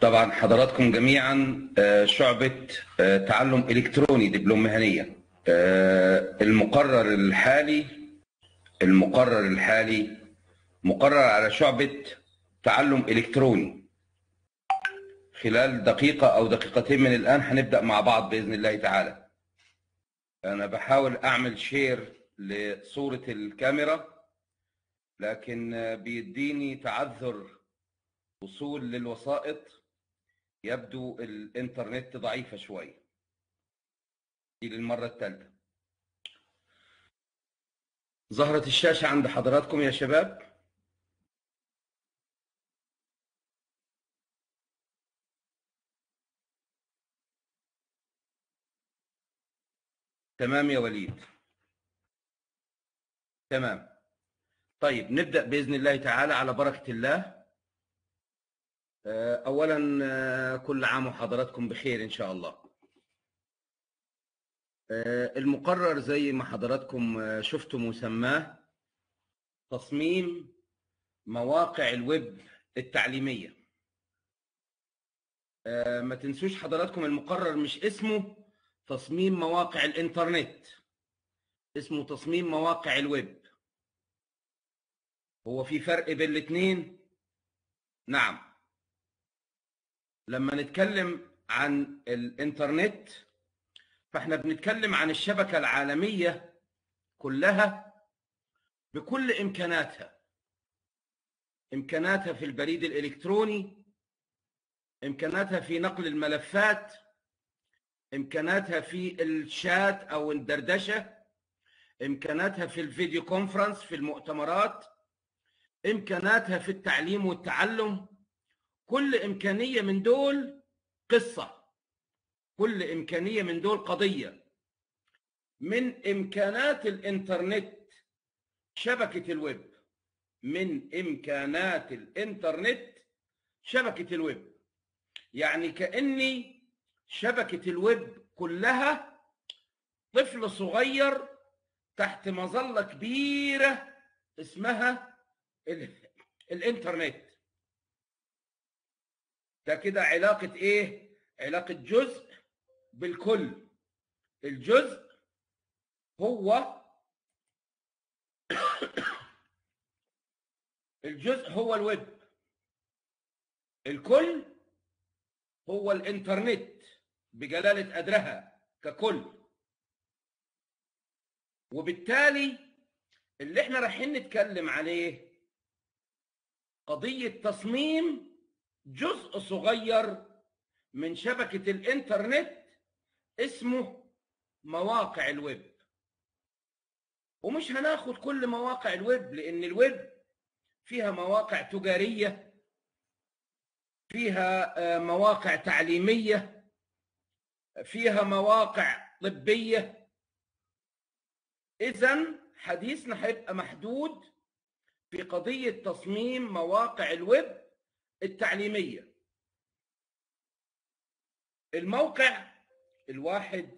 طبعا حضراتكم جميعا آه، شعبة آه، تعلم إلكتروني دبلوم مهنية آه، المقرر الحالي المقرر الحالي مقرر على شعبة تعلم إلكتروني خلال دقيقة أو دقيقتين من الآن هنبدأ مع بعض بإذن الله تعالى أنا بحاول أعمل شير لصورة الكاميرا لكن آه، بيديني تعذر وصول للوسائط يبدو الانترنت ضعيفة شوي دي للمرة الثالثة ظهرت الشاشة عند حضراتكم يا شباب تمام يا وليد تمام طيب نبدأ بإذن الله تعالى على بركة الله اولا آه، كل عام وحضراتكم بخير ان شاء الله آه، المقرر زي ما حضراتكم آه، شفتوا مسماه تصميم مواقع الويب التعليميه ما تنسوش حضراتكم المقرر مش اسمه تصميم مواقع الانترنت اسمه تصميم مواقع الويب هو في فرق بين الاثنين نعم لما نتكلم عن الانترنت فاحنا بنتكلم عن الشبكة العالمية كلها بكل إمكاناتها إمكاناتها في البريد الإلكتروني إمكاناتها في نقل الملفات إمكاناتها في الشات أو الدردشة إمكاناتها في الفيديو كونفرنس في المؤتمرات إمكاناتها في التعليم والتعلم كل إمكانية من دول قصة كل إمكانية من دول قضية من إمكانات الإنترنت شبكة الويب من إمكانات الإنترنت شبكة الويب يعني كأني شبكة الويب كلها طفل صغير تحت مظلة كبيرة اسمها الإنترنت ده كده علاقة ايه؟ علاقة جزء بالكل الجزء هو الجزء هو الويب الكل هو الانترنت بجلالة قدرها ككل وبالتالي اللي احنا رايحين نتكلم عليه قضية تصميم جزء صغير من شبكة الإنترنت اسمه مواقع الويب ومش هناخد كل مواقع الويب لأن الويب فيها مواقع تجارية فيها مواقع تعليمية فيها مواقع طبية إذا حديثنا هيبقى محدود في قضية تصميم مواقع الويب التعليمية الموقع الواحد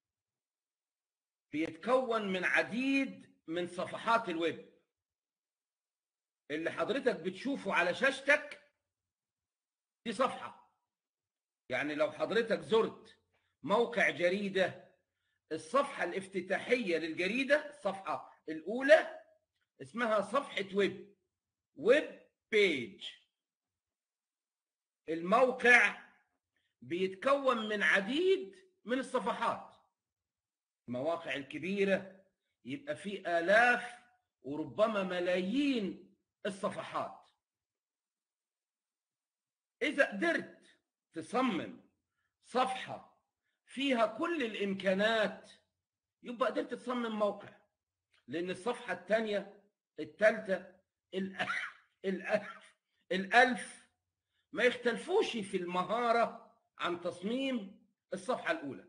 بيتكون من عديد من صفحات الويب اللي حضرتك بتشوفه على شاشتك دي صفحة يعني لو حضرتك زرت موقع جريدة الصفحة الافتتاحية للجريدة الصفحة الأولى اسمها صفحة ويب ويب بيج الموقع بيتكون من عديد من الصفحات المواقع الكبيرة يبقى في آلاف وربما ملايين الصفحات إذا قدرت تصمم صفحة فيها كل الإمكانات يبقى قدرت تصمم موقع لأن الصفحة الثانية الثالثة الألف, الألف, الألف ما يختلفوش في المهارة عن تصميم الصفحة الأولى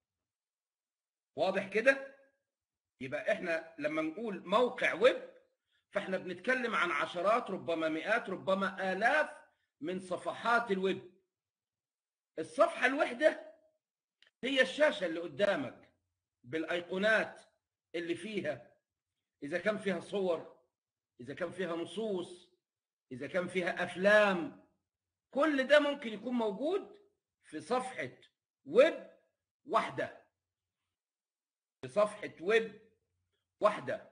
واضح كده؟ يبقى احنا لما نقول موقع ويب فاحنا بنتكلم عن عشرات ربما مئات ربما آلاف من صفحات الويب الصفحة الوحدة هي الشاشة اللي قدامك بالأيقونات اللي فيها إذا كان فيها صور إذا كان فيها نصوص إذا كان فيها أفلام كل ده ممكن يكون موجود في صفحة ويب واحدة في صفحة ويب واحدة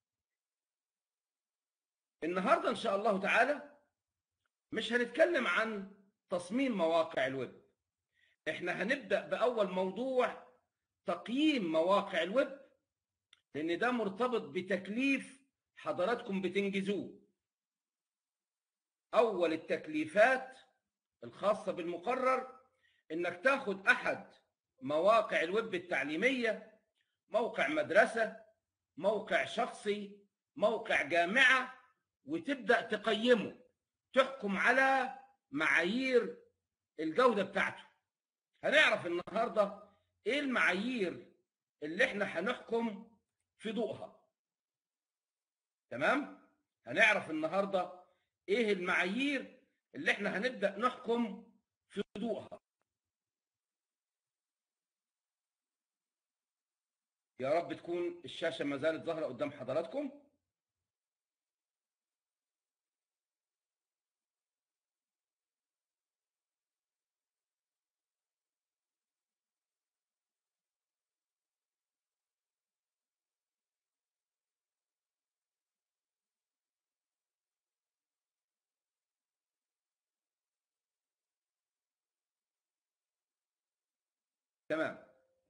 النهاردة إن شاء الله تعالى مش هنتكلم عن تصميم مواقع الويب احنا هنبدأ بأول موضوع تقييم مواقع الويب لأن ده مرتبط بتكليف حضراتكم بتنجزوه أول التكليفات الخاصة بالمقرر إنك تاخد أحد مواقع الويب التعليمية موقع مدرسة موقع شخصي موقع جامعة وتبدأ تقيمه تحكم على معايير الجودة بتاعته هنعرف النهاردة ايه المعايير اللي احنا هنحكم في ضوءها تمام هنعرف النهاردة ايه المعايير اللي احنا هنبدأ نحكم في ضوءها يا رب تكون الشاشة ما زالت ظاهرة قدام حضراتكم تمام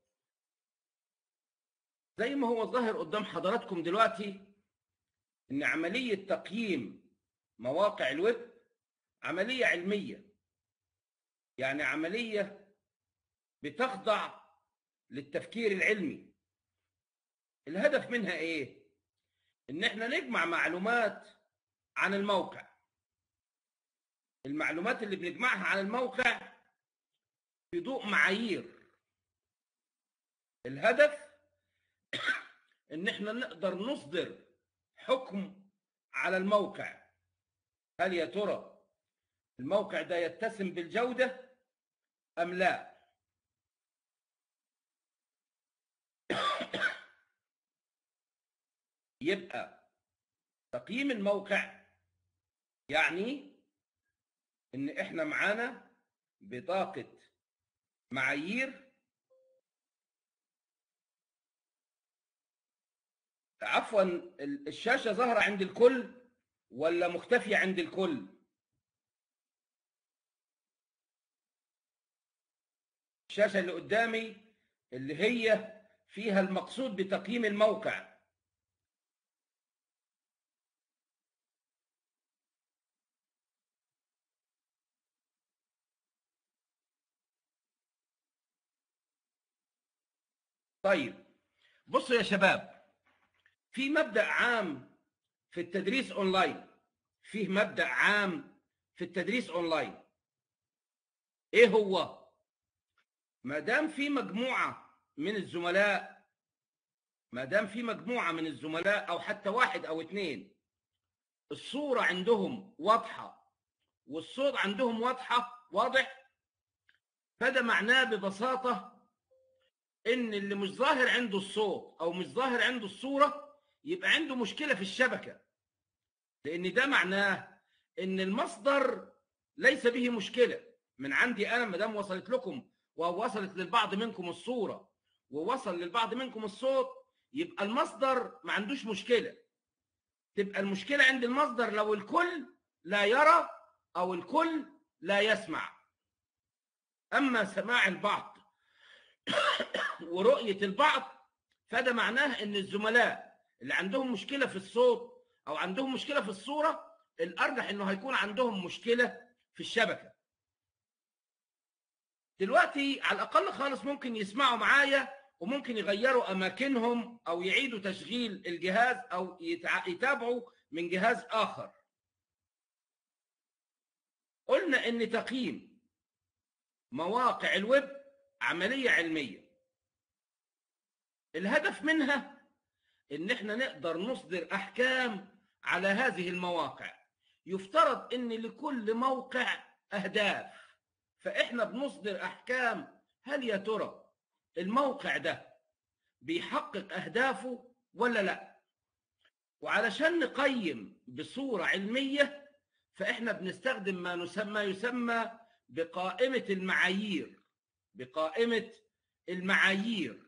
زي ما هو ظاهر قدام حضراتكم دلوقتي ان عمليه تقييم مواقع الويب عمليه علميه يعني عمليه بتخضع للتفكير العلمي الهدف منها ايه ان احنا نجمع معلومات عن الموقع المعلومات اللي بنجمعها عن الموقع في ضوء معايير الهدف ان احنا نقدر نصدر حكم على الموقع هل يا ترى الموقع ده يتسم بالجودة ام لا يبقى تقييم الموقع يعني ان احنا معانا بطاقة معايير عفوا الشاشة ظاهرة عند الكل ولا مختفية عند الكل الشاشة اللي قدامي اللي هي فيها المقصود بتقييم الموقع طيب بصوا يا شباب في مبدأ عام في التدريس اونلاين فيه مبدأ عام في التدريس اونلاين ايه هو ما دام في مجموعة من الزملاء ما دام في مجموعة من الزملاء او حتى واحد او اتنين الصورة عندهم واضحة والصوت عندهم واضحة واضح فده معناه ببساطة ان اللي مش ظاهر عنده الصوت او مش ظاهر عنده الصورة يبقى عنده مشكلة في الشبكة لان ده معناه ان المصدر ليس به مشكلة من عندي انا ما دام وصلت لكم ووصلت للبعض منكم الصورة ووصل للبعض منكم الصوت يبقى المصدر ما عندوش مشكلة تبقى المشكلة عند المصدر لو الكل لا يرى او الكل لا يسمع اما سماع البعض ورؤية البعض فده معناه ان الزملاء اللي عندهم مشكلة في الصوت او عندهم مشكلة في الصورة الارجح انه هيكون عندهم مشكلة في الشبكة دلوقتي على الاقل خالص ممكن يسمعوا معايا وممكن يغيروا اماكنهم او يعيدوا تشغيل الجهاز او يتابعوا من جهاز اخر قلنا ان تقييم مواقع الويب عملية علمية الهدف منها ان احنا نقدر نصدر احكام على هذه المواقع يفترض ان لكل موقع اهداف فاحنا بنصدر احكام هل يا ترى الموقع ده بيحقق اهدافه ولا لا وعلشان نقيم بصورة علمية فاحنا بنستخدم ما نسمى يسمى بقائمه المعايير بقائمه المعايير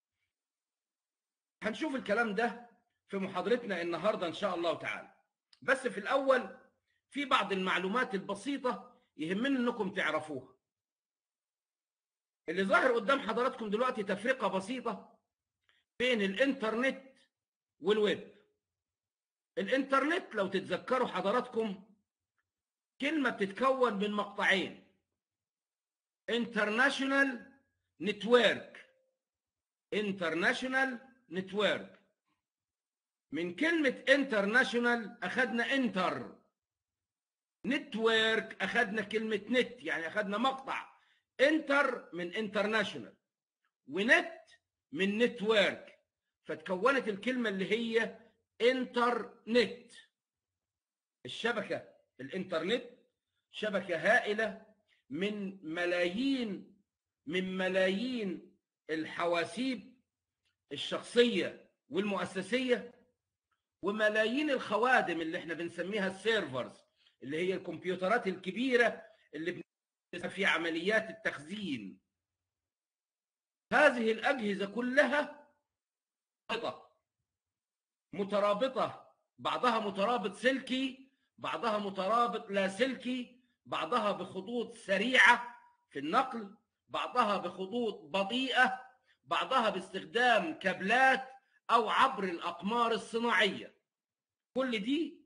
هنشوف الكلام ده في محاضرتنا النهارده ان شاء الله تعالى بس في الاول في بعض المعلومات البسيطه يهمني انكم تعرفوها اللي ظاهر قدام حضراتكم دلوقتي تفرقه بسيطه بين الانترنت والويب الانترنت لو تتذكروا حضراتكم كلمه بتتكون من مقطعين انترناشونال نتورك انترناشونال نتورك من كلمة انترناشونال أخذنا انتر نتورك أخذنا كلمة نت يعني أخذنا مقطع انتر من انترناشونال ونت من نتورك فتكونت الكلمة اللي هي انترنت الشبكة الانترنت شبكة هائلة من ملايين من ملايين الحواسيب الشخصية والمؤسسية وملايين الخوادم اللي احنا بنسميها السيرفرز اللي هي الكمبيوترات الكبيرة اللي في عمليات التخزين هذه الأجهزة كلها مترابطة بعضها مترابط سلكي بعضها مترابط لا سلكي بعضها بخطوط سريعة في النقل بعضها بخطوط بطيئة بعضها باستخدام كابلات أو عبر الأقمار الصناعية كل دي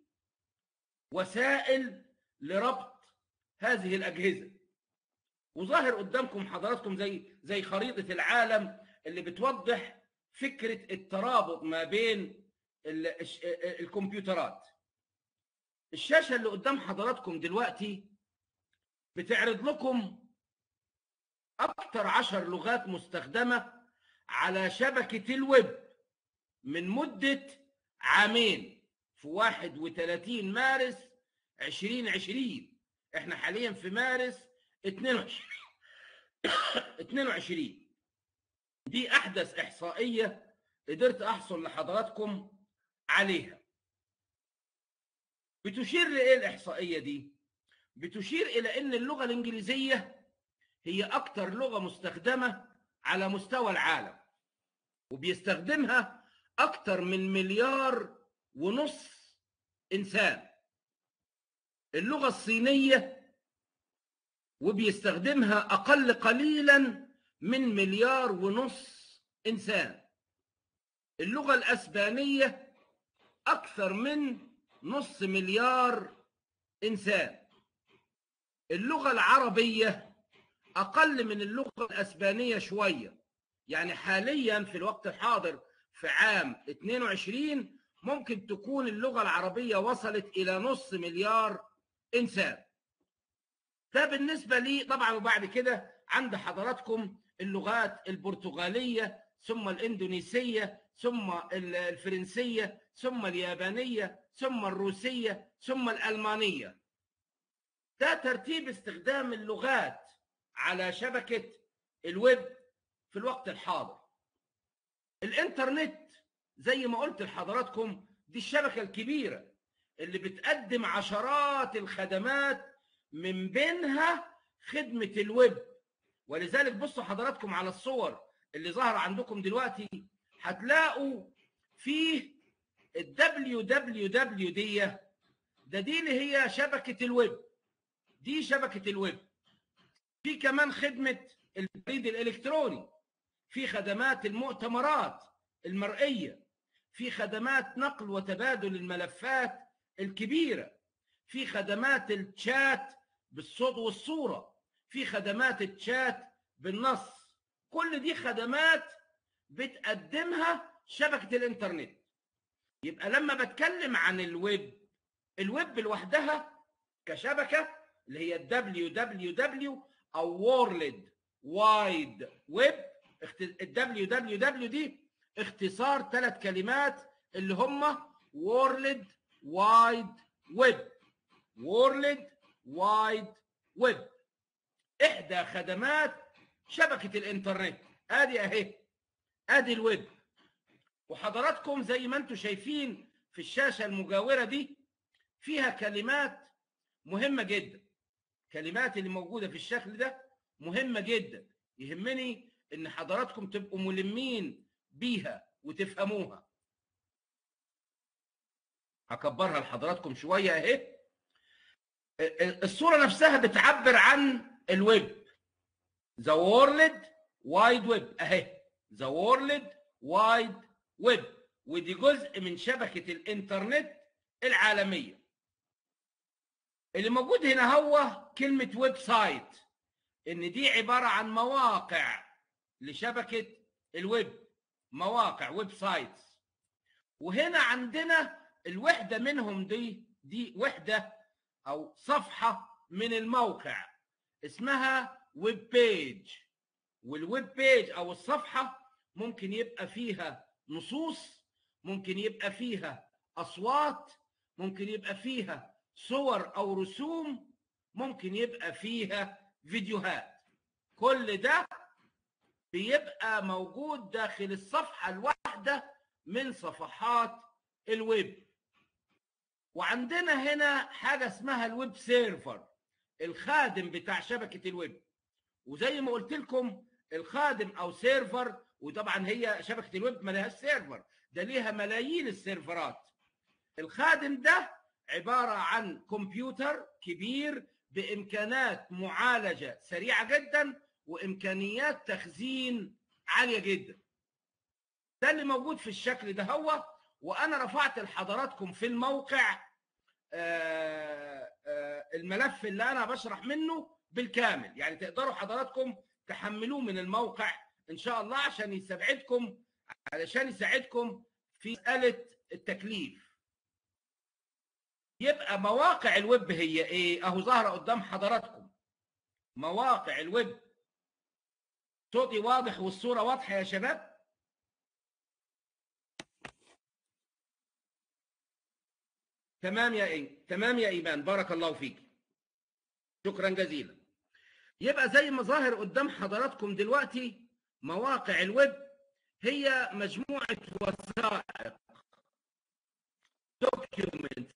وسائل لربط هذه الأجهزة وظاهر قدامكم حضراتكم زي زي خريطة العالم اللي بتوضح فكرة الترابط ما بين الكمبيوترات الشاشة اللي قدام حضراتكم دلوقتي بتعرض لكم أكثر عشر لغات مستخدمة على شبكة الويب من مدة عامين في 31 مارس 2020 احنا حاليا في مارس 22 22 دي احدث احصائيه قدرت احصل لحضراتكم عليها بتشير لايه الاحصائيه دي بتشير الى ان اللغه الانجليزيه هي اكثر لغه مستخدمه على مستوى العالم وبيستخدمها اكثر من مليار ونص انسان اللغه الصينيه وبيستخدمها اقل قليلا من مليار ونص انسان اللغه الاسبانيه اكثر من نص مليار انسان اللغه العربيه اقل من اللغه الاسبانيه شويه يعني حاليا في الوقت الحاضر في عام 22 ممكن تكون اللغه العربيه وصلت الى نص مليار انسان ده بالنسبه لي طبعا وبعد كده عند حضراتكم اللغات البرتغاليه ثم الاندونيسيه ثم الفرنسيه ثم اليابانيه ثم الروسيه ثم الالمانيه ده ترتيب استخدام اللغات على شبكه الويب في الوقت الحاضر الانترنت زي ما قلت لحضراتكم دي الشبكه الكبيره اللي بتقدم عشرات الخدمات من بينها خدمه الويب ولذلك بصوا حضراتكم على الصور اللي ظاهره عندكم دلوقتي هتلاقوا فيه الدبليو دبليو دبليو دي ده دي اللي هي شبكه الويب دي شبكه الويب في كمان خدمه البريد الالكتروني في خدمات المؤتمرات المرئيه في خدمات نقل وتبادل الملفات الكبيره في خدمات الشات بالصوت والصوره في خدمات الشات بالنص كل دي خدمات بتقدمها شبكه الانترنت يبقى لما بتكلم عن الويب الويب لوحدها كشبكه اللي هي الدبليو دبليو دبليو او وورلد وايد ويب الدبليو دبليو دبليو دي اختصار ثلاث كلمات اللي هم وورلد وايد ويب وورلد وايد ويب احدى خدمات شبكه الانترنت ادي اهي ادي الويب وحضراتكم زي ما انتم شايفين في الشاشه المجاوره دي فيها كلمات مهمه جدا الكلمات اللي موجوده في الشكل ده مهمه جدا يهمني ان حضراتكم تبقوا ملمين بيها وتفهموها هكبرها لحضراتكم شويه اهي الصوره نفسها بتعبر عن الويب ذا وورلد وايد ويب اهي ذا وورلد وايد ويب ودي جزء من شبكه الانترنت العالميه اللي موجود هنا هو كلمه ويب سايت ان دي عباره عن مواقع لشبكه الويب مواقع ويب سايتس وهنا عندنا الوحده منهم دي دي وحده او صفحه من الموقع اسمها ويب بيج والويب بيج او الصفحه ممكن يبقى فيها نصوص ممكن يبقى فيها اصوات ممكن يبقى فيها صور او رسوم ممكن يبقى فيها فيديوهات كل ده بيبقى موجود داخل الصفحه الواحده من صفحات الويب وعندنا هنا حاجه اسمها الويب سيرفر الخادم بتاع شبكه الويب وزي ما قلت لكم الخادم او سيرفر وطبعا هي شبكه الويب ما لهاش سيرفر ده ليها ملايين السيرفرات الخادم ده عباره عن كمبيوتر كبير بامكانات معالجه سريعه جدا وامكانيات تخزين عاليه جدا ده اللي موجود في الشكل ده هو وانا رفعت لحضراتكم في الموقع الملف اللي انا بشرح منه بالكامل يعني تقدروا حضراتكم تحملوه من الموقع ان شاء الله عشان يساعدكم علشان يساعدكم في مساله التكليف يبقى مواقع الويب هي ايه اهو ظاهره قدام حضراتكم مواقع الويب صوتي واضح والصوره واضحه يا شباب تمام يا إيه؟ تمام يا ايمان بارك الله فيك شكرا جزيلا يبقى زي ما ظاهر قدام حضراتكم دلوقتي مواقع الويب هي مجموعه وثائق دوكيومنت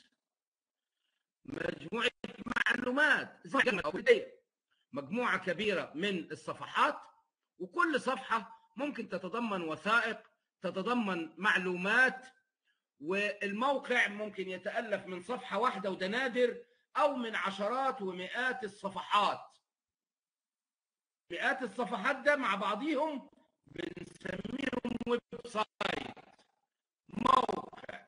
مجموعه معلومات مجموعه كبيره من الصفحات وكل صفحه ممكن تتضمن وثائق تتضمن معلومات والموقع ممكن يتالف من صفحه واحده وده نادر او من عشرات ومئات الصفحات مئات الصفحات ده مع بعضهم بنسميهم ويب سايت موقع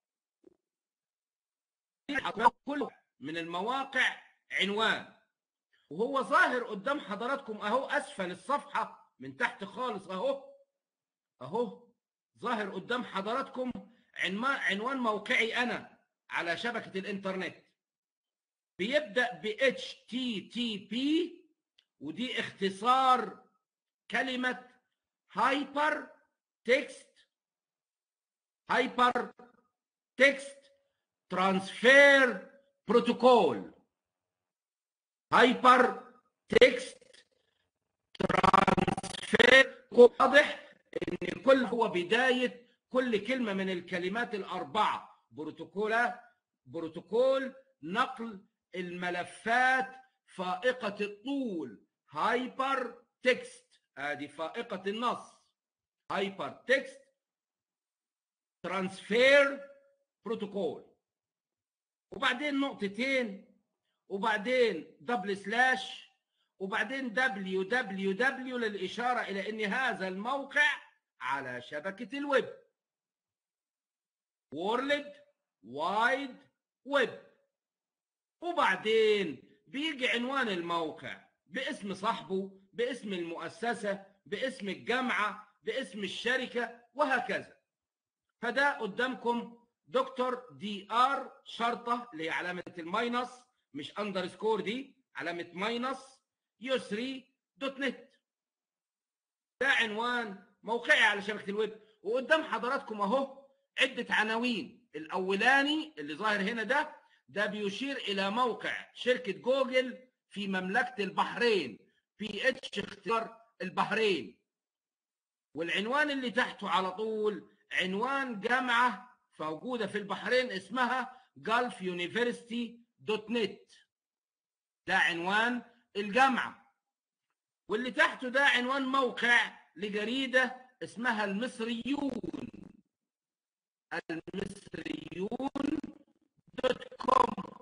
كل من المواقع عنوان وهو ظاهر قدام حضراتكم اهو اسفل الصفحه من تحت خالص اهو اهو ظاهر قدام حضراتكم عنوان موقعي انا على شبكه الانترنت بيبدا ب HTTP ودي اختصار كلمه هايبر تكست هايبر تكست ترانسفير بروتوكول هايبر تكست ترانسفير واضح ان كل هو بدايه كل كلمه من الكلمات الاربعه بروتوكولا بروتوكول نقل الملفات فائقه الطول هايبر تكست ادي فائقه النص هايبر تكست ترانسفير بروتوكول وبعدين نقطتين وبعدين دبل سلاش وبعدين دبليو دبليو دبليو للإشارة إلى أن هذا الموقع على شبكة الويب وورلد وايد ويب وبعدين بيجي عنوان الموقع باسم صاحبه باسم المؤسسة باسم الجامعة باسم الشركة وهكذا فده قدامكم دكتور دي ار شرطة اللي هي علامة الماينس مش اندرسكور دي علامة ماينس يسري دوت نت ده عنوان موقعي على شبكة الويب وقدام حضراتكم اهو عدة عناوين الاولاني اللي ظاهر هنا ده ده بيشير الى موقع شركة جوجل في مملكة البحرين في اتش اختيار البحرين والعنوان اللي تحته على طول عنوان جامعة موجودة في البحرين اسمها جلف يونيفرستي دوت نت ده عنوان الجامعة واللي تحته ده عنوان موقع لجريدة اسمها المصريون المصريون دوت كوم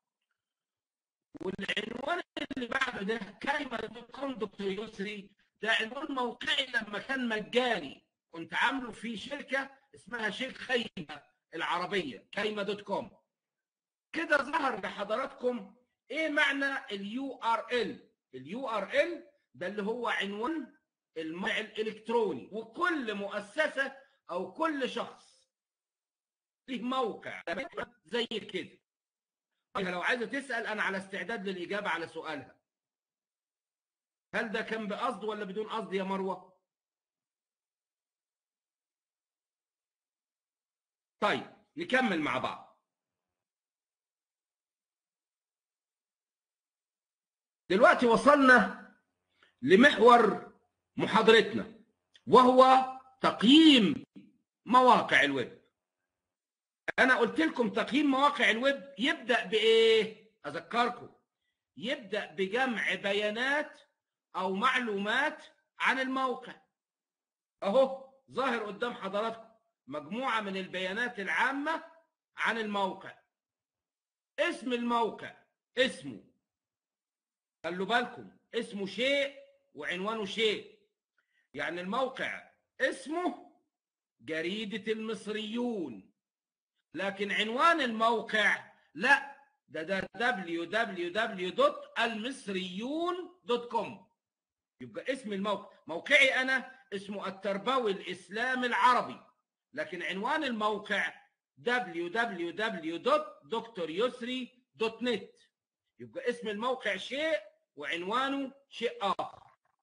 والعنوان اللي بعده ده كلمة دوت كوم دكتور يسري ده عنوان موقعي لما كان مجاني كنت عامله في شركة اسمها شيخ خيمة العربية كيمة دوت كوم كده ظهر لحضراتكم ايه معنى اليو ار ال اليو ار ال ده اللي هو عنوان الموقع الالكتروني وكل مؤسسة او كل شخص ليه موقع زي كده لو عايزه تسال انا على استعداد للاجابه على سؤالها هل ده كان بقصد ولا بدون قصد يا مروه طيب نكمل مع بعض دلوقتي وصلنا لمحور محاضرتنا وهو تقييم مواقع الويب انا قلت لكم تقييم مواقع الويب يبدا بايه اذكركم يبدا بجمع بيانات او معلومات عن الموقع اهو ظاهر قدام حضراتكم مجموعه من البيانات العامه عن الموقع اسم الموقع اسمه خلوا بالكم اسمه شيء وعنوانه شيء يعني الموقع اسمه جريدة المصريون لكن عنوان الموقع لا ده ده www.المصريون.com يبقى اسم الموقع موقعي انا اسمه التربوي الاسلامي العربي لكن عنوان الموقع www.دكتوريسري.net يبقى اسم الموقع شيء وعنوانه شيء اخر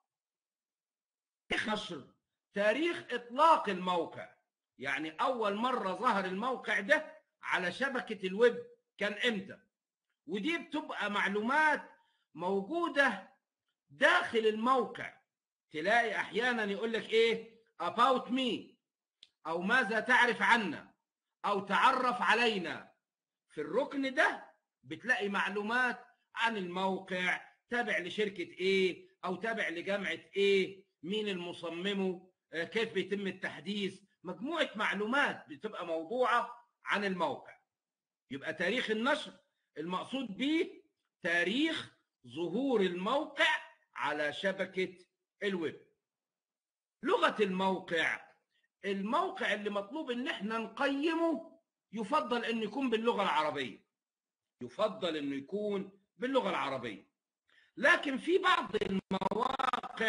نشر تاريخ اطلاق الموقع يعني اول مره ظهر الموقع ده على شبكه الويب كان امتى ودي بتبقى معلومات موجوده داخل الموقع تلاقي احيانا يقول لك ايه about me او ماذا تعرف عنا او تعرف علينا في الركن ده بتلاقي معلومات عن الموقع تابع لشركه ايه او تابع لجامعه ايه مين المصممه كيف بيتم التحديث مجموعه معلومات بتبقى موضوعه عن الموقع يبقى تاريخ النشر المقصود به تاريخ ظهور الموقع على شبكه الويب لغه الموقع الموقع اللي مطلوب ان احنا نقيمه يفضل انه يكون باللغه العربيه يفضل انه يكون باللغه العربيه لكن في بعض المواقع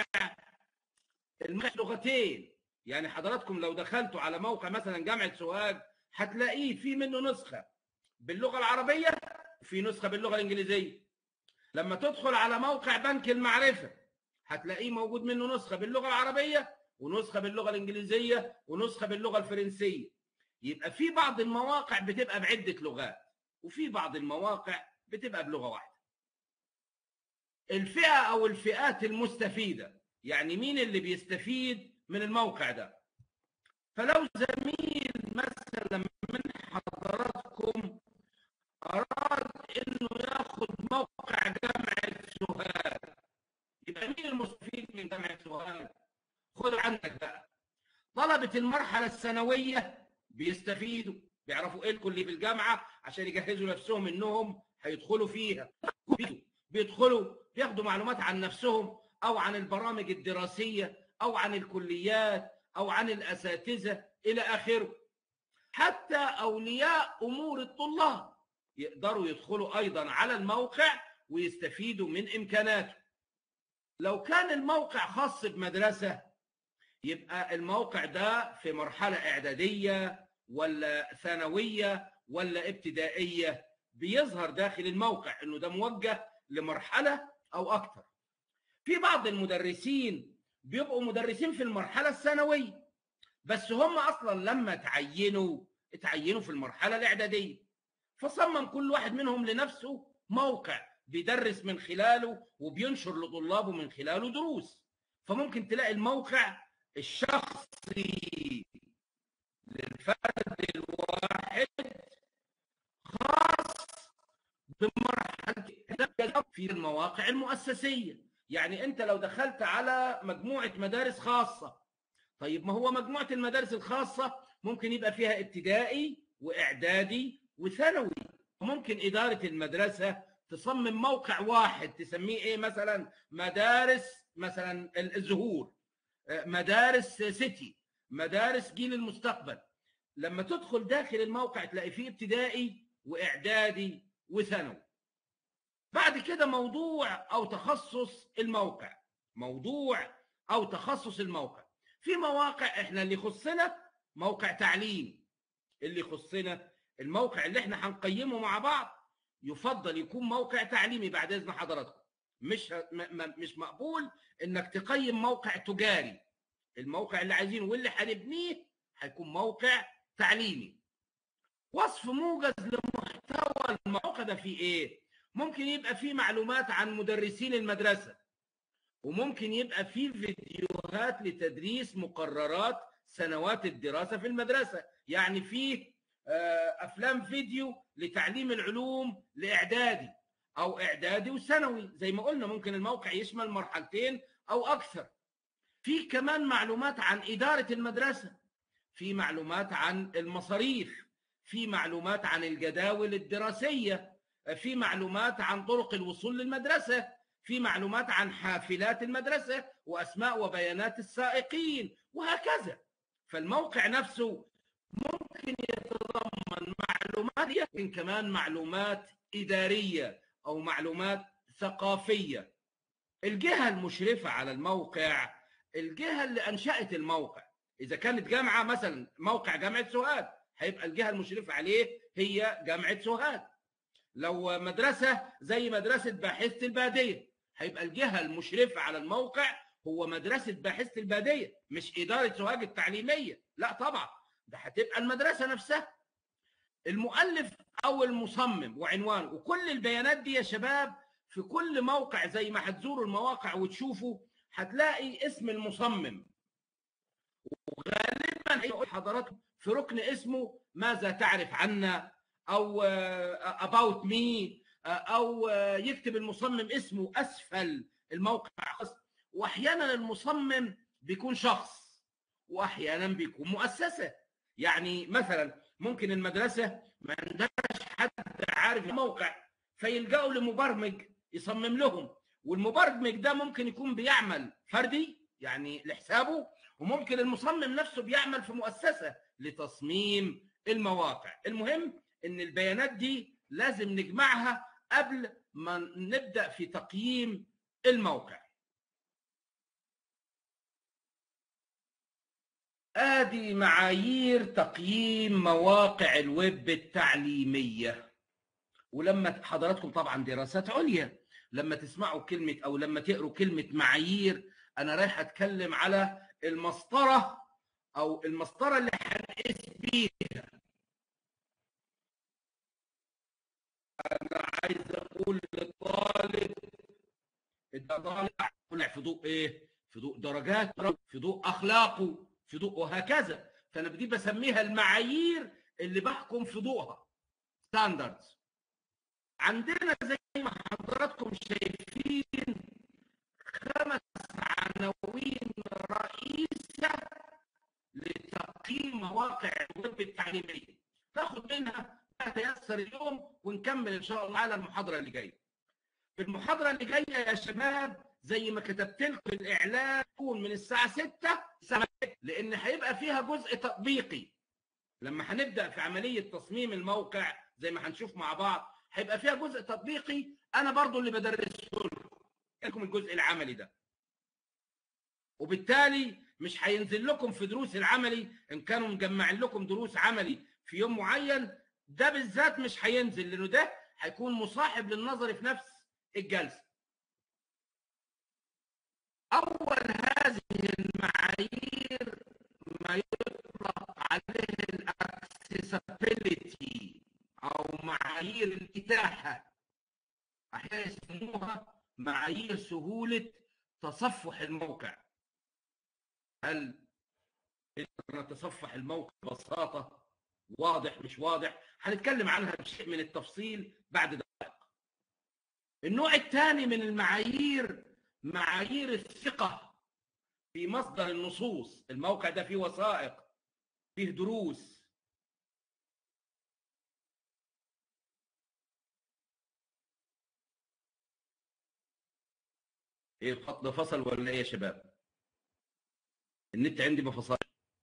لغتين يعني حضراتكم لو دخلتوا على موقع مثلا جامعه سوهاج هتلاقيه في منه نسخه باللغه العربيه وفي نسخه باللغه الانجليزيه لما تدخل على موقع بنك المعرفه هتلاقيه موجود منه نسخه باللغه العربيه ونسخه باللغه الانجليزيه ونسخه باللغه الفرنسيه يبقى في بعض المواقع بتبقى بعده لغات وفي بعض المواقع بتبقى بلغه واحده الفئه او الفئات المستفيده يعني مين اللي بيستفيد من الموقع ده فلو زميل مثلا من حضراتكم اراد انه ياخد موقع جامعه سوهاج يبقى مين المستفيد من جامعه سوهاج خد عندك بقى طلبه المرحله الثانويه بيستفيدوا بيعرفوا ايه الكليه في الجامعه عشان يجهزوا نفسهم انهم هيدخلوا فيها بيدخلوا بياخدوا معلومات عن نفسهم او عن البرامج الدراسيه او عن الكليات او عن الاساتذه الى اخره حتى اولياء امور الطلاب يقدروا يدخلوا ايضا على الموقع ويستفيدوا من امكاناته لو كان الموقع خاص بمدرسه يبقى الموقع ده في مرحله اعداديه ولا ثانويه ولا ابتدائيه بيظهر داخل الموقع انه ده موجه لمرحله او اكثر في بعض المدرسين بيبقوا مدرسين في المرحله الثانويه بس هم اصلا لما تعينوا اتعينوا في المرحله الاعداديه فصمم كل واحد منهم لنفسه موقع بيدرس من خلاله وبينشر لطلابه من خلاله دروس فممكن تلاقي الموقع الشخصي للفرد الواحد خاص بمرحله في المواقع المؤسسيه يعني انت لو دخلت على مجموعه مدارس خاصه طيب ما هو مجموعه المدارس الخاصه ممكن يبقى فيها ابتدائي واعدادي وثانوي ممكن اداره المدرسه تصمم موقع واحد تسميه ايه مثلا مدارس مثلا الزهور مدارس سيتي مدارس جيل المستقبل لما تدخل داخل الموقع تلاقي فيه ابتدائي واعدادي وثانوي بعد كده موضوع او تخصص الموقع موضوع او تخصص الموقع في مواقع احنا اللي يخصنا موقع تعليم اللي يخصنا الموقع اللي احنا هنقيمه مع بعض يفضل يكون موقع تعليمي بعد اذن حضراتكم مش مش مقبول انك تقيم موقع تجاري الموقع اللي عايزينه واللي هنبنيه هيكون موقع تعليمي وصف موجز لمحتوى الموقع ده فيه ايه ممكن يبقى فيه معلومات عن مدرسين المدرسه وممكن يبقى فيه فيديوهات لتدريس مقررات سنوات الدراسه في المدرسه يعني فيه افلام فيديو لتعليم العلوم لاعدادي او اعدادي وثانوي زي ما قلنا ممكن الموقع يشمل مرحلتين او اكثر في كمان معلومات عن اداره المدرسه في معلومات عن المصاريف في معلومات عن الجداول الدراسيه في معلومات عن طرق الوصول للمدرسه في معلومات عن حافلات المدرسه واسماء وبيانات السائقين وهكذا فالموقع نفسه ممكن يتضمن معلومات لكن كمان معلومات اداريه او معلومات ثقافيه الجهه المشرفه على الموقع الجهه اللي انشات الموقع اذا كانت جامعه مثلا موقع جامعه سوهاج هيبقى الجهه المشرفه عليه هي جامعه سوهاج لو مدرسه زي مدرسه باحثه الباديه هيبقى الجهه المشرفه على الموقع هو مدرسه باحثه الباديه مش اداره سوهاج التعليميه لا طبعا ده هتبقى المدرسه نفسها المؤلف او المصمم وعنوانه وكل البيانات دي يا شباب في كل موقع زي ما هتزوروا المواقع وتشوفوا هتلاقي اسم المصمم وغالبا هيقول حضراتكم في ركن اسمه ماذا تعرف عنا او about me او يكتب المصمم اسمه اسفل الموقع واحيانا المصمم بيكون شخص واحيانا بيكون مؤسسه يعني مثلا ممكن المدرسه ما عندهاش حد عارف الموقع فيلجأوا لمبرمج يصمم لهم والمبرمج ده ممكن يكون بيعمل فردي يعني لحسابه وممكن المصمم نفسه بيعمل في مؤسسه لتصميم المواقع المهم ان البيانات دي لازم نجمعها قبل ما نبدا في تقييم الموقع ادي معايير تقييم مواقع الويب التعليميه ولما حضراتكم طبعا دراسات عليا لما تسمعوا كلمه او لما تقروا كلمه معايير انا رايح اتكلم على المسطره او المسطره اللي هنقيس بيها انا عايز اقول للطالب انت طالع طلع في ضوء ايه في ضوء درجات في ضوء اخلاقه في ضوء وهكذا فانا دي بسميها المعايير اللي بحكم في ضوءها ستاندردز عندنا زي ما حضراتكم شايفين خمس عناوين رئيسة لتقييم مواقع الويب التعليمية تاخد منها ما تيسر اليوم ونكمل ان شاء الله على المحاضرة اللي جاية في المحاضرة اللي جاية يا شباب زي ما كتبت لكم الاعلان تكون من الساعة 6 الساعة لان هيبقى فيها جزء تطبيقي لما هنبدأ في عملية تصميم الموقع زي ما هنشوف مع بعض هيبقى فيها جزء تطبيقي انا برضو اللي بدرسه لكم الجزء العملي ده وبالتالي مش هينزل لكم في دروس العملي ان كانوا مجمعين لكم دروس عملي في يوم معين ده بالذات مش هينزل لانه ده هيكون مصاحب للنظر في نفس الجلسه اول هذه المعايير ما يطلق عليه الاكسسبيليتي او معايير الاتاحه احيانا يسموها معايير سهوله تصفح الموقع هل نتصفح الموقع ببساطه واضح مش واضح هنتكلم عنها بشيء من التفصيل بعد دقائق النوع الثاني من المعايير معايير الثقة في مصدر النصوص الموقع ده فيه وثائق فيه دروس ايه الخط ده فصل ولا ايه يا شباب النت عندي ما فصل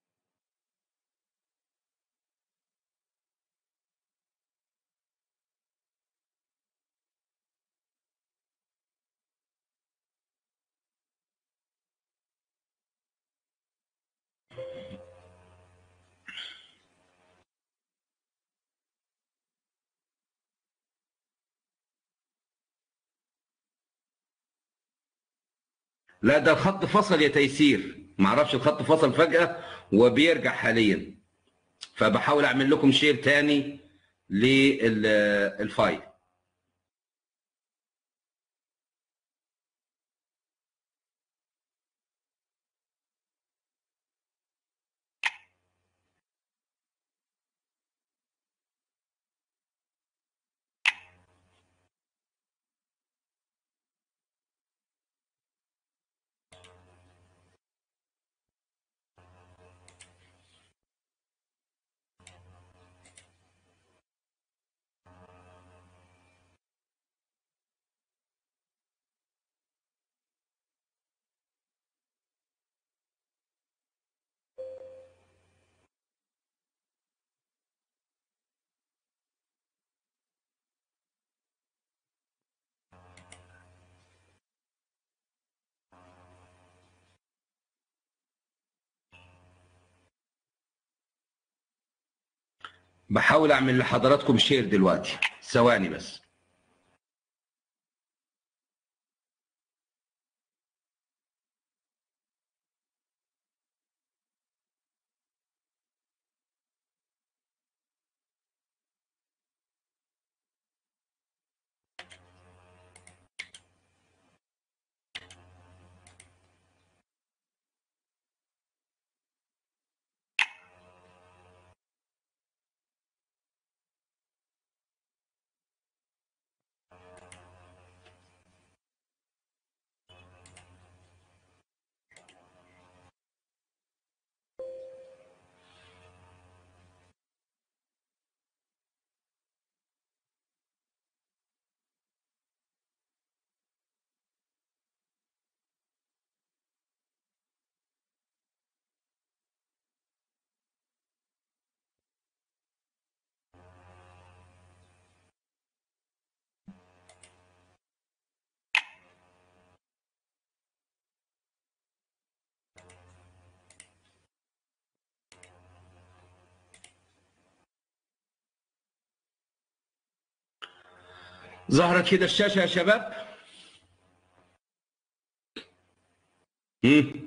لا ده الخط فصل يا تيسير ما اعرفش الخط فصل فجأة وبيرجع حاليا فبحاول اعمل لكم شير تاني للفايل بحاول اعمل لحضراتكم شير دلوقتي ثواني بس ظهرت كده الشاشة يا شباب مم.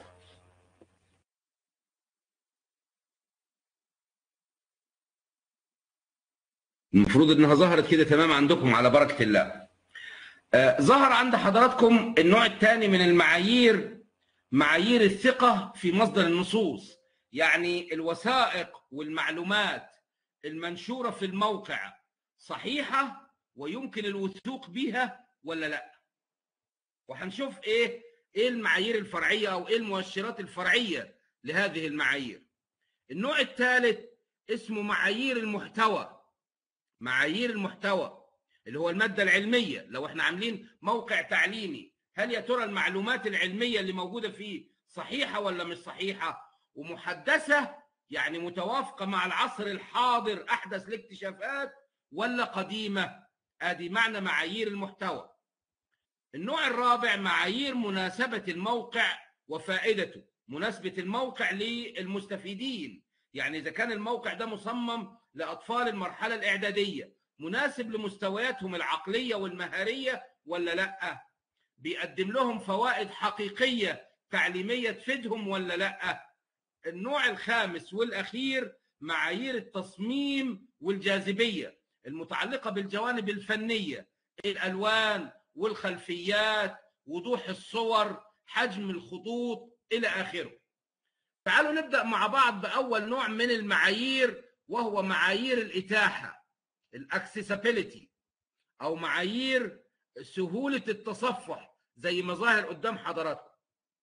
المفروض انها ظهرت كده تمام عندكم على بركة الله آه ظهر عند حضراتكم النوع الثاني من المعايير معايير الثقة في مصدر النصوص يعني الوثائق والمعلومات المنشورة في الموقع صحيحة ويمكن الوثوق بها ولا لا وهنشوف ايه ايه المعايير الفرعيه او ايه المؤشرات الفرعيه لهذه المعايير النوع الثالث اسمه معايير المحتوى معايير المحتوى اللي هو الماده العلميه لو احنا عاملين موقع تعليمي هل يا ترى المعلومات العلميه اللي موجوده فيه صحيحه ولا مش صحيحه ومحدثه يعني متوافقه مع العصر الحاضر احدث الاكتشافات ولا قديمه ادي معنى معايير المحتوى النوع الرابع معايير مناسبة الموقع وفائدته مناسبة الموقع للمستفيدين يعني إذا كان الموقع ده مصمم لأطفال المرحلة الإعدادية مناسب لمستوياتهم العقلية والمهارية ولا لأ بيقدم لهم فوائد حقيقية تعليمية تفيدهم ولا لأ النوع الخامس والأخير معايير التصميم والجاذبية المتعلقة بالجوانب الفنية الألوان والخلفيات وضوح الصور حجم الخطوط إلى آخره تعالوا نبدأ مع بعض بأول نوع من المعايير وهو معايير الإتاحة الاكسسبيليتي أو معايير سهولة التصفح زي ما ظاهر قدام حضراتكم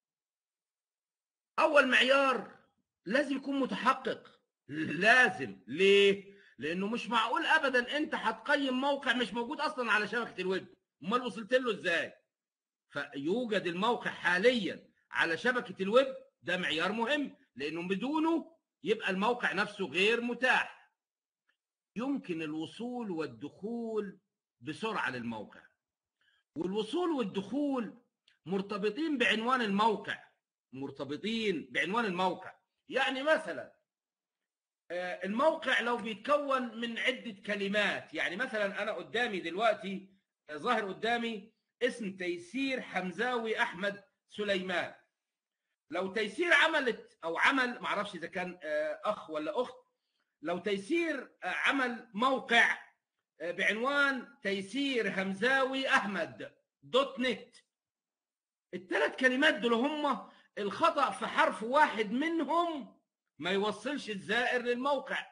أول معيار لازم يكون متحقق لازم ليه؟ لأنه مش معقول أبدا أنت هتقيم موقع مش موجود أصلا على شبكة الويب أمال وصلت له إزاي؟ فيوجد الموقع حاليا على شبكة الويب ده معيار مهم لأنه بدونه يبقى الموقع نفسه غير متاح يمكن الوصول والدخول بسرعة للموقع والوصول والدخول مرتبطين بعنوان الموقع مرتبطين بعنوان الموقع يعني مثلا الموقع لو بيتكون من عدة كلمات يعني مثلا أنا قدامي دلوقتي ظاهر قدامي اسم تيسير حمزاوي أحمد سليمان لو تيسير عملت أو عمل معرفش إذا كان أخ ولا أخت لو تيسير عمل موقع بعنوان تيسير همزاوي أحمد دوت نت الثلاث كلمات دول هم الخطأ في حرف واحد منهم ما يوصلش الزائر للموقع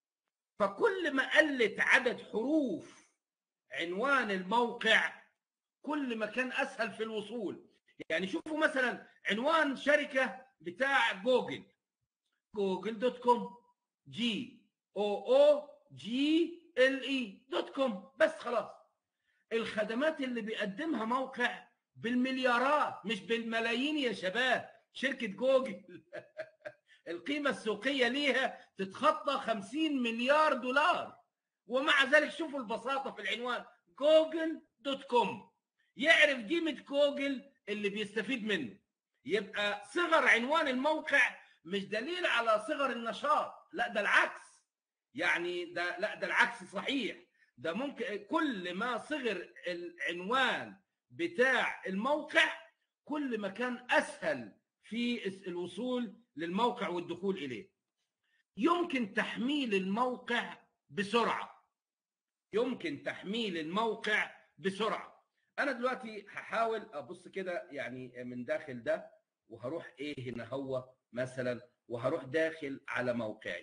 فكل ما قلت عدد حروف عنوان الموقع كل ما كان اسهل في الوصول يعني شوفوا مثلا عنوان شركه بتاع جوجل جوجل دوت كوم جي او او جي ال اي دوت كوم بس خلاص الخدمات اللي بيقدمها موقع بالمليارات مش بالملايين يا شباب شركه جوجل القيمة السوقية ليها تتخطى 50 مليار دولار ومع ذلك شوفوا البساطة في العنوان جوجل دوت كوم يعرف قيمة جوجل اللي بيستفيد منه يبقى صغر عنوان الموقع مش دليل على صغر النشاط لا ده العكس يعني ده لا ده العكس صحيح ده ممكن كل ما صغر العنوان بتاع الموقع كل ما كان اسهل في الوصول للموقع والدخول اليه يمكن تحميل الموقع بسرعه يمكن تحميل الموقع بسرعه انا دلوقتي هحاول ابص كده يعني من داخل ده وهروح ايه هنا هو مثلا وهروح داخل على موقعي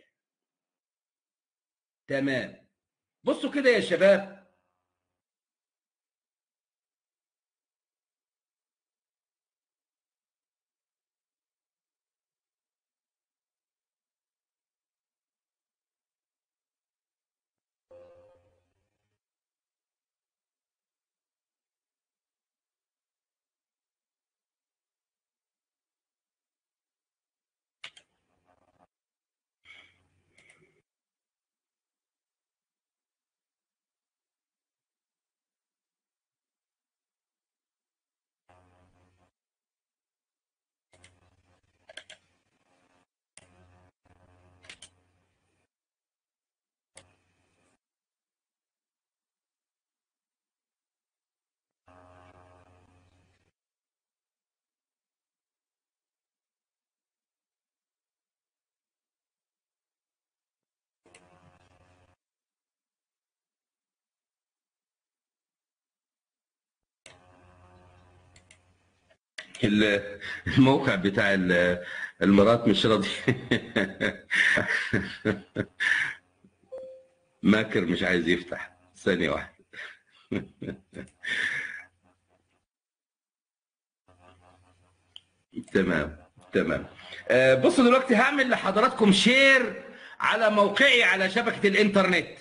تمام بصوا كده يا شباب الموقع بتاع المرات مش راضي ماكر مش عايز يفتح ثانية واحدة تمام تمام بصوا دلوقتي هعمل لحضراتكم شير على موقعي على شبكة الإنترنت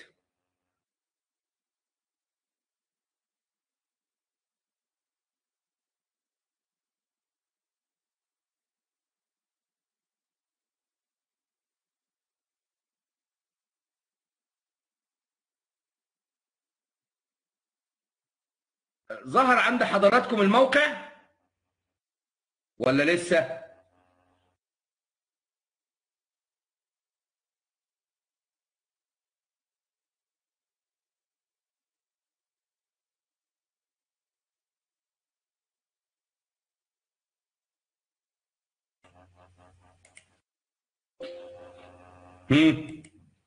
ظهر عند حضراتكم الموقع ولا لسه هم.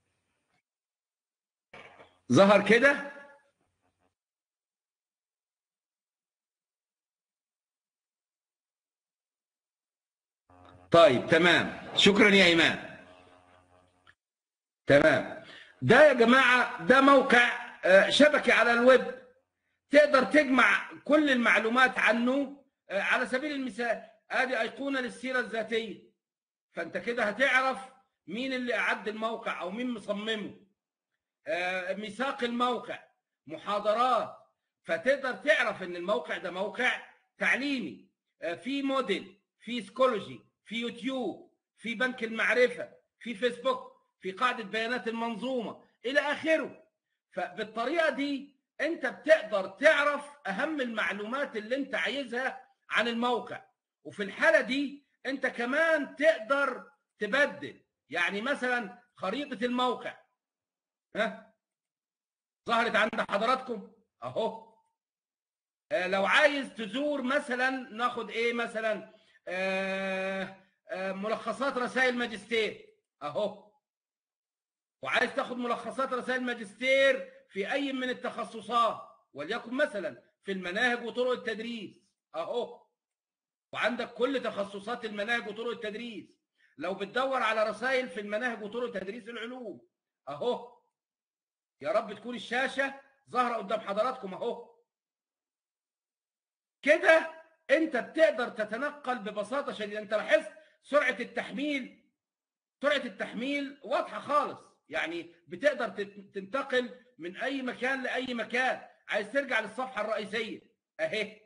ظهر كده طيب تمام شكرا يا ايمان تمام ده يا جماعه ده موقع شبكه على الويب تقدر تجمع كل المعلومات عنه آه، على سبيل المثال ادي ايقونه للسيره الذاتيه فانت كده هتعرف مين اللي اعد الموقع او مين مصممه آه، ميثاق الموقع محاضرات فتقدر تعرف ان الموقع ده موقع تعليمي آه، في موديل في سكولوجي في يوتيوب في بنك المعرفه في فيسبوك في قاعده بيانات المنظومه الى اخره فبالطريقه دي انت بتقدر تعرف اهم المعلومات اللي انت عايزها عن الموقع وفي الحاله دي انت كمان تقدر تبدل يعني مثلا خريطه الموقع ها ظهرت عند حضراتكم اهو آه، لو عايز تزور مثلا ناخد ايه مثلا آه، آه، ملخصات رسائل ماجستير اهو وعايز تاخد ملخصات رسائل ماجستير في اي من التخصصات وليكن مثلا في المناهج وطرق التدريس اهو وعندك كل تخصصات المناهج وطرق التدريس لو بتدور على رسائل في المناهج وطرق تدريس العلوم اهو يا رب تكون الشاشه ظاهره قدام حضراتكم اهو كده انت بتقدر تتنقل ببساطه شديده انت لاحظت سرعه التحميل سرعه التحميل واضحه خالص يعني بتقدر تت- تنتقل من اي مكان لاي مكان عايز ترجع للصفحه الرئيسيه اهي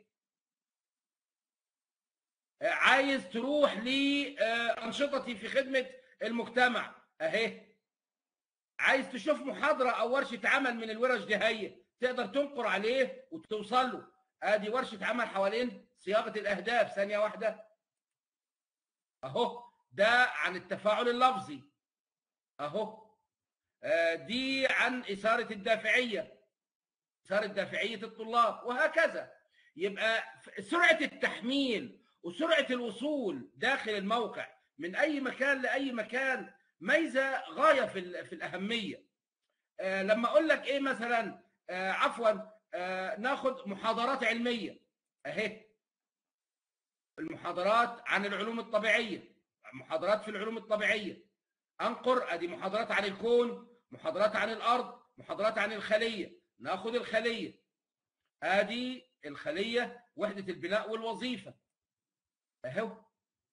آه، عايز تروح لانشطتي في خدمه المجتمع اهي عايز تشوف محاضره او ورشه عمل من الورش دي هي تقدر تنقر عليه وتوصل له ادي ورشه عمل حوالين صياغه الاهداف ثانيه واحده اهو ده عن التفاعل اللفظي اهو آه، دي عن اثاره الدافعيه اثاره دافعيه الطلاب وهكذا يبقى ف- سرعه التحميل وسرعه الوصول داخل الموقع من اي مكان لاي مكان ميزه غايه في ال- في الاهميه آه، لما اقول لك ايه مثلا آه، عفوا آه، ناخد محاضرات علميه اهي المحاضرات عن العلوم الطبيعيه محاضرات في العلوم الطبيعيه انقر ادي محاضرات عن الكون محاضرات عن الارض محاضرات عن الخليه ناخد الخليه ادي الخليه وحده البناء والوظيفه اهو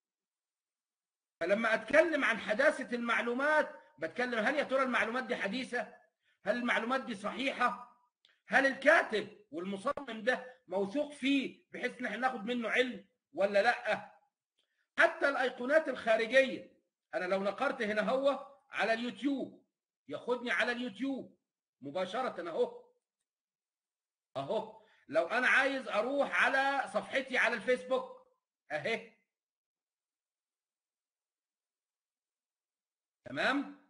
فلما اتكلم عن حداثه المعلومات بتكلم هل يا ترى المعلومات دي حديثه هل المعلومات دي صحيحه هل الكاتب والمصمم ده موثوق فيه بحيث ان احنا ناخد منه علم ولا لا حتى الايقونات الخارجيه انا لو نقرت هنا هو على اليوتيوب ياخدني على اليوتيوب مباشره اهو اهو لو انا عايز اروح على صفحتي على الفيسبوك اهي تمام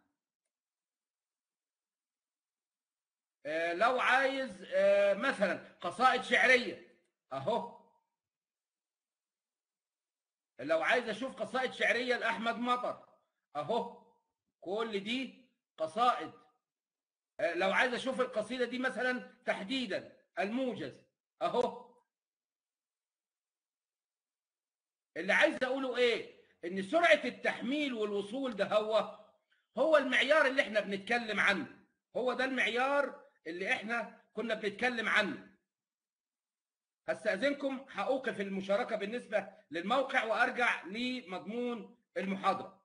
آه، لو عايز آه، مثلا قصائد شعريه اهو لو عايز اشوف قصائد شعريه لاحمد مطر اهو كل دي قصائد آه، لو عايز اشوف القصيده دي مثلا تحديدا الموجز اهو اللي عايز اقوله ايه ان سرعه التحميل والوصول ده هو هو المعيار اللي احنا بنتكلم عنه هو ده المعيار اللي احنا كنا بنتكلم عنه هستأذنكم هأوقف المشاركة بالنسبة للموقع وأرجع لمضمون المحاضرة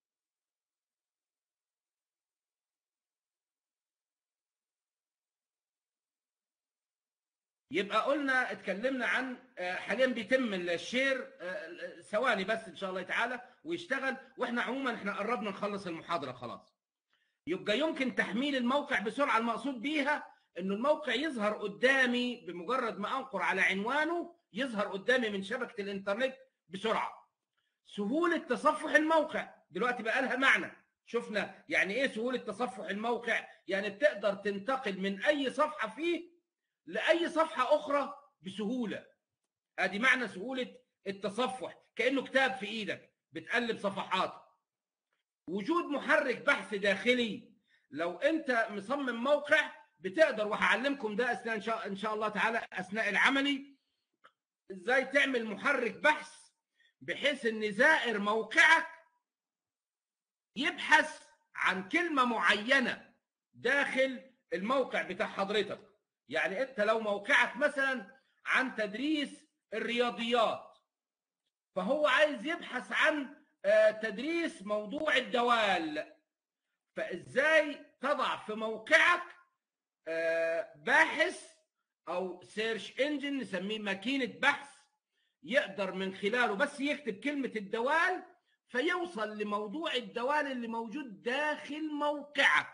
يبقى قلنا اتكلمنا عن آه، حاليا بيتم الشير آه، ثواني بس ان شاء الله تعالى ويشتغل واحنا عموما احنا قربنا نخلص المحاضره خلاص يبقى يمكن تحميل الموقع بسرعه المقصود بيها انه الموقع يظهر قدامي بمجرد ما انقر على عنوانه يظهر قدامي من شبكه الانترنت بسرعه سهوله تصفح الموقع دلوقتي بقى لها معنى شفنا يعني ايه سهوله تصفح الموقع يعني بتقدر تنتقل من اي صفحه فيه لاي صفحه اخرى بسهوله ادي معنى سهوله التصفح كانه كتاب في ايدك بتقلب صفحاته وجود محرك بحث داخلي لو انت مصمم موقع بتقدر وهعلمكم ده اثناء ان شاء ان شاء الله تعالى اثناء العملي ازاي تعمل محرك بحث بحيث ان زائر موقعك يبحث عن كلمه معينه داخل الموقع بتاع حضرتك يعني انت لو موقعك مثلا عن تدريس الرياضيات فهو عايز يبحث عن آه، تدريس موضوع الدوال فازاي تضع في موقعك آه، باحث او سيرش انجن نسميه ماكينه بحث يقدر من خلاله بس يكتب كلمه الدوال فيوصل لموضوع الدوال اللي موجود داخل موقعك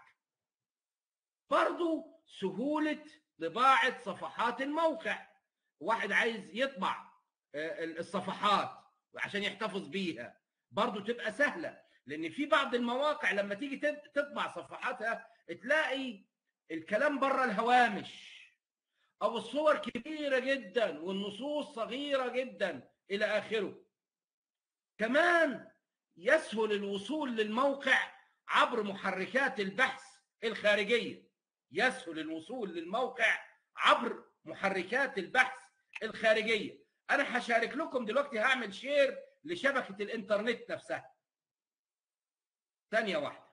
برضو سهوله طباعه صفحات الموقع واحد عايز يطبع آه، الصفحات عشان يحتفظ بيها برضو تبقى سهله لان في بعض المواقع لما تيجي تت- تطبع صفحاتها تلاقي الكلام بره الهوامش او الصور كبيره جدا والنصوص صغيره جدا الى اخره كمان يسهل الوصول للموقع عبر محركات البحث الخارجيه يسهل الوصول للموقع عبر محركات البحث الخارجيه انا هشارك لكم دلوقتي هعمل شير لشبكه الانترنت نفسها ثانيه واحده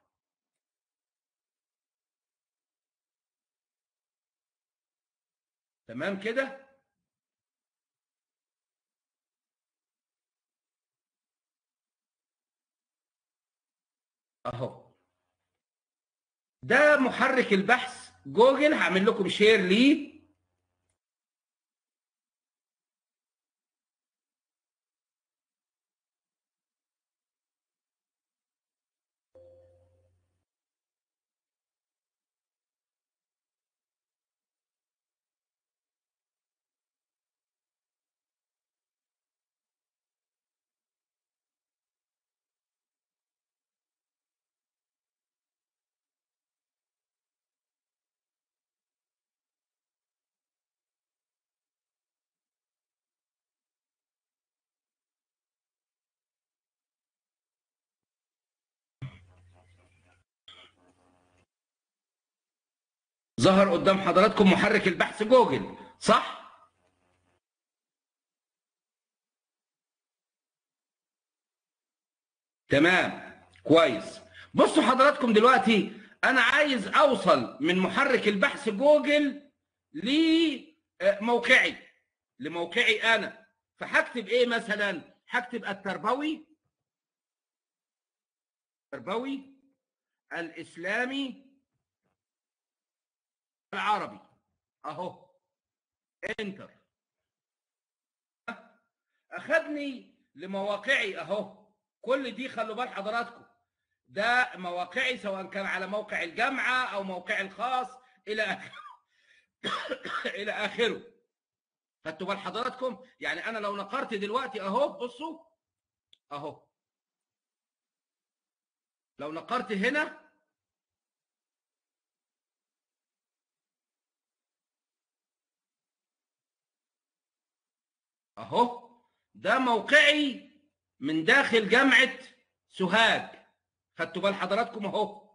تمام كده اهو ده محرك البحث جوجل هعمل لكم شير ليه ظهر قدام حضراتكم محرك البحث جوجل صح تمام كويس بصوا حضراتكم دلوقتي انا عايز اوصل من محرك البحث جوجل لموقعي لموقعي انا فهكتب ايه مثلا هكتب التربوي التربوي الاسلامي العربي اهو انتر اخذني لمواقعي اهو كل دي خلوا بال حضراتكم ده مواقعي سواء كان على موقع الجامعه او موقعي الخاص الى اخره الى اخره خدتوا بال حضراتكم يعني انا لو نقرت دلوقتي اهو بصوا اهو لو نقرت هنا اهو ده موقعي من داخل جامعه سوهاج خدتوا بال حضراتكم اهو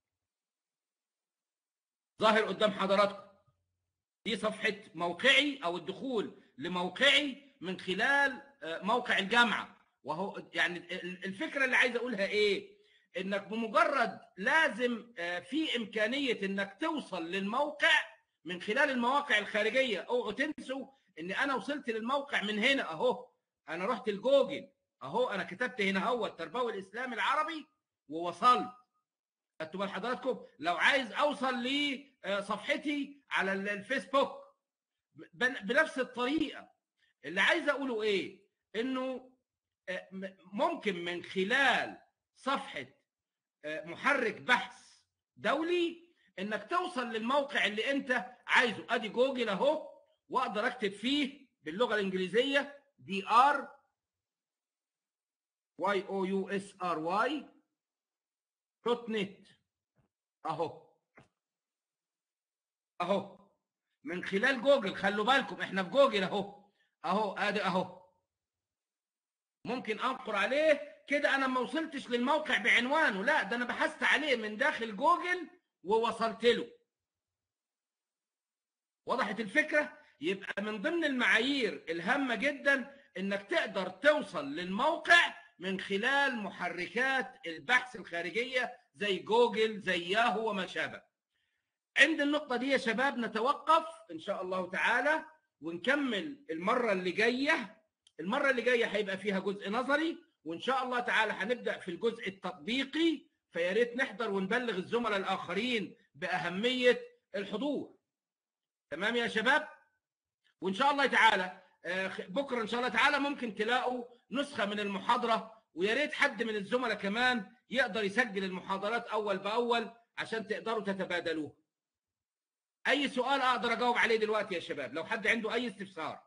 ظاهر قدام حضراتكم دي صفحه موقعي او الدخول لموقعي من خلال آه، موقع الجامعه وهو يعني ال- الفكره اللي عايز اقولها ايه انك بمجرد لازم آه، في امكانيه انك توصل للموقع من خلال المواقع الخارجيه اوعوا تنسوا ان انا وصلت للموقع من هنا اهو انا رحت لجوجل اهو انا كتبت هنا هو التربوي الاسلامي العربي ووصلت خدتوا بال حضراتكم لو عايز اوصل لصفحتي على ال- الفيسبوك بن- بنفس الطريقه اللي عايز اقوله ايه انه آه، م- ممكن من خلال صفحه آه، محرك بحث دولي انك توصل للموقع اللي انت عايزه ادي جوجل اهو واقدر اكتب فيه باللغه الانجليزيه دي ار واي او يو اس ار واي دوت نت اهو اهو من خلال جوجل خلوا بالكم احنا في جوجل اهو اهو ادي اهو ممكن انقر عليه كده انا ما وصلتش للموقع بعنوانه لا ده انا بحثت عليه من داخل جوجل ووصلت له وضحت الفكره يبقى من ضمن المعايير الهامه جدا انك تقدر توصل للموقع من خلال محركات البحث الخارجيه زي جوجل زي ياهو وما شابه عند النقطة دي يا شباب نتوقف إن شاء الله تعالى ونكمل المرة اللي جاية المرة اللي جاية هيبقى فيها جزء نظري وإن شاء الله تعالى هنبدأ في الجزء التطبيقي فيا ريت نحضر ونبلغ الزملاء الآخرين بأهمية الحضور تمام يا شباب وإن شاء الله تعالى بكرة إن شاء الله تعالى ممكن تلاقوا نسخة من المحاضرة ويا ريت حد من الزملاء كمان يقدر يسجل المحاضرات أول بأول عشان تقدروا تتبادلوها اي سؤال اقدر اجاوب عليه دلوقتي يا شباب لو حد عنده اي استفسار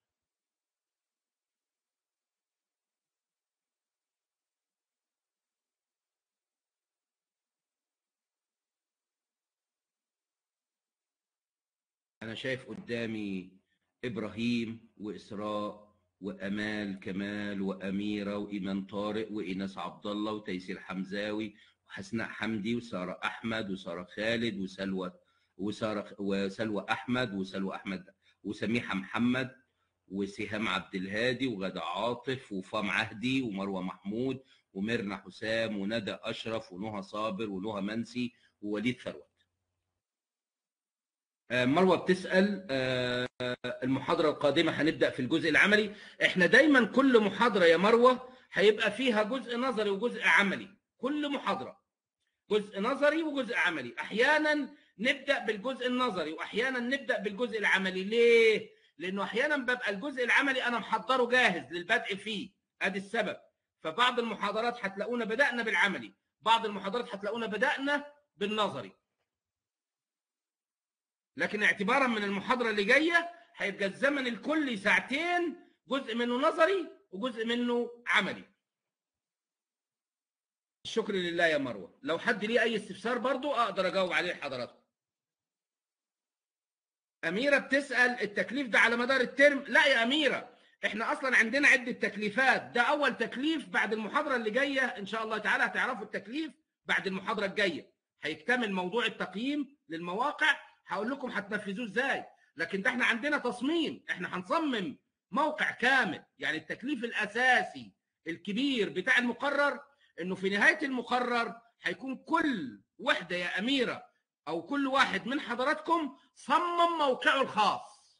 انا شايف قدامي ابراهيم واسراء وامال كمال واميره وايمان طارق وايناس عبد الله وتيسير حمزاوي وحسناء حمدي وساره احمد وساره خالد وسلوى وساره وسلوى احمد وسلوى احمد وسميحه محمد وسهام عبد الهادي وغدا عاطف وفام عهدي ومروه محمود وميرنا حسام وندى اشرف ونهى صابر ونهى منسي ووليد ثروت. مروه بتسال المحاضره القادمه هنبدا في الجزء العملي احنا دايما كل محاضره يا مروه هيبقى فيها جزء نظري وجزء عملي كل محاضره جزء نظري وجزء عملي احيانا نبدا بالجزء النظري واحيانا نبدا بالجزء العملي ليه لانه احيانا ببقى الجزء العملي انا محضره جاهز للبدء فيه ادي السبب فبعض المحاضرات هتلاقونا بدانا بالعملي بعض المحاضرات هتلاقونا بدانا بالنظري لكن اعتبارا من المحاضره اللي جايه هيبقى الزمن الكلي ساعتين جزء منه نظري وجزء منه عملي الشكر لله يا مروه لو حد ليه اي استفسار برضو اقدر اجاوب عليه لحضراتكم أميرة بتسأل التكليف ده على مدار الترم لا يا أميرة احنا أصلا عندنا عدة تكليفات ده أول تكليف بعد المحاضرة اللي جاية إن شاء الله تعالى هتعرفوا التكليف بعد المحاضرة الجاية هيكتمل موضوع التقييم للمواقع هقول لكم هتنفذوه ازاي لكن ده احنا عندنا تصميم احنا هنصمم موقع كامل يعني التكليف الأساسي الكبير بتاع المقرر انه في نهاية المقرر هيكون كل وحدة يا أميرة او كل واحد من حضراتكم صمم موقعه الخاص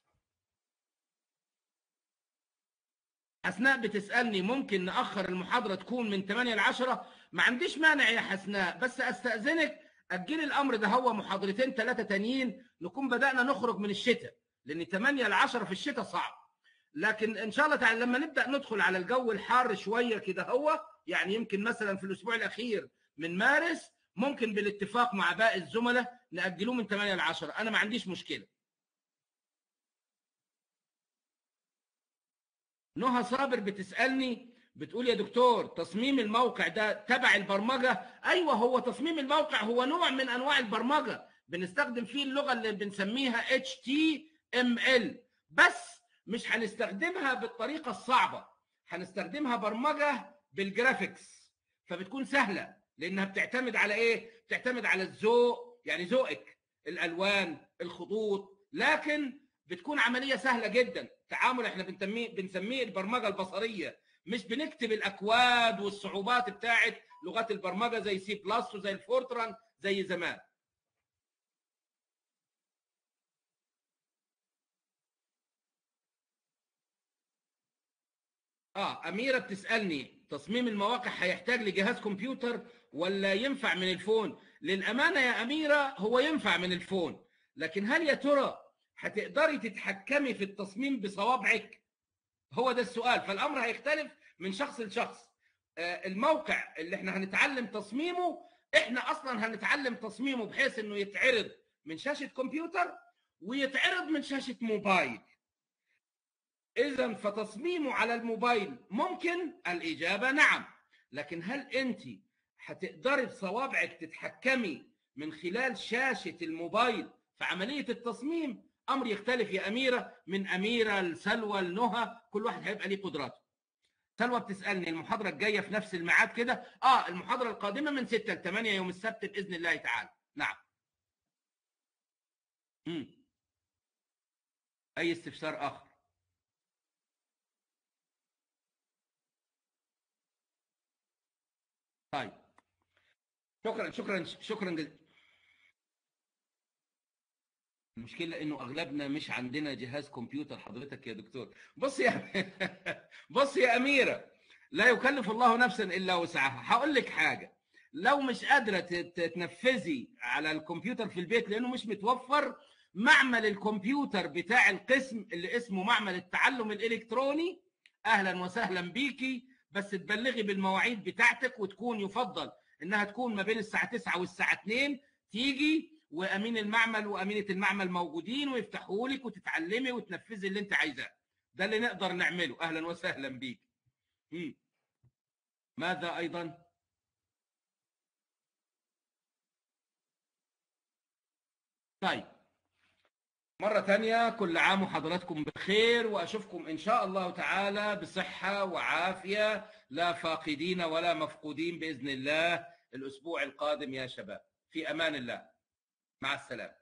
حسناء بتسالني ممكن ناخر المحاضره تكون من 8 ل 10 ما عنديش مانع يا حسناء بس استاذنك اجلي الامر ده هو محاضرتين ثلاثه تانيين نكون بدانا نخرج من الشتاء لان 8 ل 10 في الشتاء صعب لكن ان شاء الله تعالى لما نبدا ندخل على الجو الحار شويه كده هو يعني يمكن مثلا في الاسبوع الاخير من مارس ممكن بالاتفاق مع باقي الزملاء نأجلوه من 8 ل 10 أنا ما عنديش مشكلة نهى صابر بتسألني بتقول يا دكتور تصميم الموقع ده تبع البرمجة أيوة هو تصميم الموقع هو نوع من أنواع البرمجة بنستخدم فيه اللغة اللي بنسميها HTML بس مش هنستخدمها بالطريقة الصعبة هنستخدمها برمجة بالجرافيكس فبتكون سهلة لانها بتعتمد على ايه بتعتمد على الذوق يعني ذوقك الالوان الخطوط لكن بتكون عمليه سهله جدا تعامل احنا بنسميه بنسميه البرمجه البصريه مش بنكتب الاكواد والصعوبات بتاعت لغات البرمجه زي سي بلس وزي الفورتران زي زمان اه اميره بتسالني تصميم المواقع هيحتاج لجهاز كمبيوتر ولا ينفع من الفون للامانه يا اميره هو ينفع من الفون لكن هل يا ترى هتقدري تتحكمي في التصميم بصوابعك هو ده السؤال فالامر هيختلف من شخص لشخص آه الموقع اللي احنا هنتعلم تصميمه احنا اصلا هنتعلم تصميمه بحيث انه يتعرض من شاشه كمبيوتر ويتعرض من شاشه موبايل اذا فتصميمه على الموبايل ممكن الاجابه نعم لكن هل انت هتقدري بصوابعك تتحكمي من خلال شاشه الموبايل في عمليه التصميم امر يختلف يا اميره من اميره لسلوى لنهى كل واحد هيبقى ليه قدراته سلوى بتسالني المحاضره الجايه في نفس الميعاد كده اه المحاضره القادمه من 6 ل 8 يوم السبت باذن الله تعالى نعم امم اي استفسار اخر طيب شكرا شكرا شكرا جزيلا المشكله انه اغلبنا مش عندنا جهاز كمبيوتر حضرتك يا دكتور بص يا بص يا اميره لا يكلف الله نفسا الا وسعها هقول لك حاجه لو مش قادره تنفذي على الكمبيوتر في البيت لانه مش متوفر معمل الكمبيوتر بتاع القسم اللي اسمه معمل التعلم الالكتروني اهلا وسهلا بيكي بس تبلغي بالمواعيد بتاعتك وتكون يفضل انها تكون ما بين الساعه 9 والساعه 2 تيجي وامين المعمل وامينه المعمل موجودين ويفتحوا لك وتتعلمي وتنفذي اللي انت عايزاه ده اللي نقدر نعمله اهلا وسهلا بيك ماذا ايضا طيب مرة تانية كل عام وحضراتكم بخير وأشوفكم إن شاء الله تعالى بصحة وعافية لا فاقدين ولا مفقودين بإذن الله الأسبوع القادم يا شباب في أمان الله مع السلامة